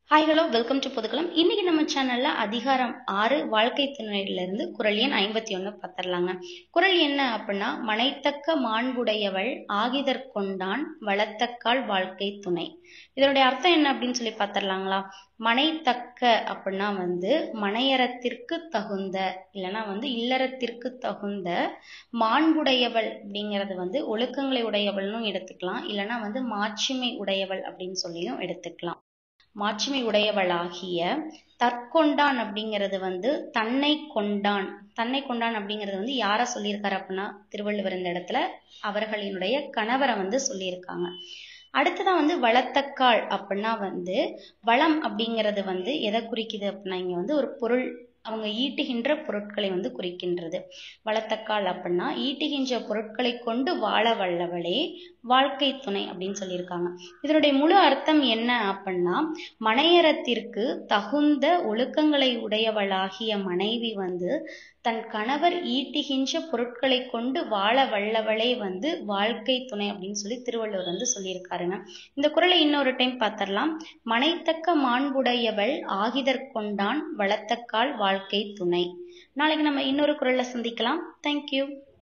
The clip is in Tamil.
hi hello welcome to Pothukkalam இன்னைக்கு நம்ம சேனல்ல அதிகாரம் ஆறு வாழ்க்கை துணையில இருந்து குரல் எண் ஐம்பத்தி ஒன்று பார்த்துடலாங்க குரல் என்ன அப்படின்னா மனைத்தக்க மாண்புடையவள் ஆகிதற் கொண்டான் வளத்தக்கால் வாழ்க்கை துணை இதனுடைய அர்த்தம் என்ன அப்படின்னு சொல்லி பார்த்துடலாங்களா மனைத்தக்க அப்படின்னா வந்து மனையறத்திற்கு தகுந்த இல்லைன்னா வந்து இல்லறத்திற்கு தகுந்த மாண்புடையவள் அப்படிங்கிறது வந்து ஒழுக்கங்களை உடையவள்னும் எடுத்துக்கலாம் இல்லைன்னா வந்து மாட்சிமை உடையவள் அப்படின்னு சொல்லியும் எடுத்துக்கலாம் மாட்சிமை உடையவளாகிய தற்கொண்டான் அப்படிங்கிறது வந்து தன்னை கொண்டான் தன்னை கொண்டான் அப்படிங்கிறது வந்து யார சொல்லியிருக்காரு அப்படின்னா திருவள்ளுவர் இந்த இடத்துல அவர்களினுடைய கணவரை வந்து சொல்லியிருக்காங்க அடுத்ததான் வந்து வளத்தக்கால் அப்படின்னா வந்து வளம் அப்படிங்கிறது வந்து எதை குறிக்குது அப்படின்னா இங்க வந்து ஒரு பொருள் அவங்க ஈட்டுகின்ற பொருட்களை வந்து குறிக்கின்றது வளத்தக்கால் அப்படின்னா ஈட்டுகின்ற பொருட்களை கொண்டு வாழ வல்லவளே வாழ்க்கை துணை அப்படின்னு சொல்லியிருக்காங்க இதனுடைய முழு அர்த்தம் என்ன அப்படின்னா மனையறத்திற்கு தகுந்த ஒழுக்கங்களை உடையவளாகிய மனைவி வந்து தன் கணவர் ஈட்டுகின்ற பொருட்களை கொண்டு வாழ வல்லவளே வந்து வாழ்க்கை துணை அப்படின்னு சொல்லி திருவள்ளுவர் வந்து சொல்லியிருக்காருங்க இந்த குரலை இன்னொரு டைம் பார்த்துடலாம் மனைத்தக்க மாண்புடையவள் ஆகிதற் கொண்டான் வளத்தக்கால் வாழ்க்கை துணை நாளைக்கு நம்ம இன்னொரு குரல்ல சந்திக்கலாம் தேங்க்யூ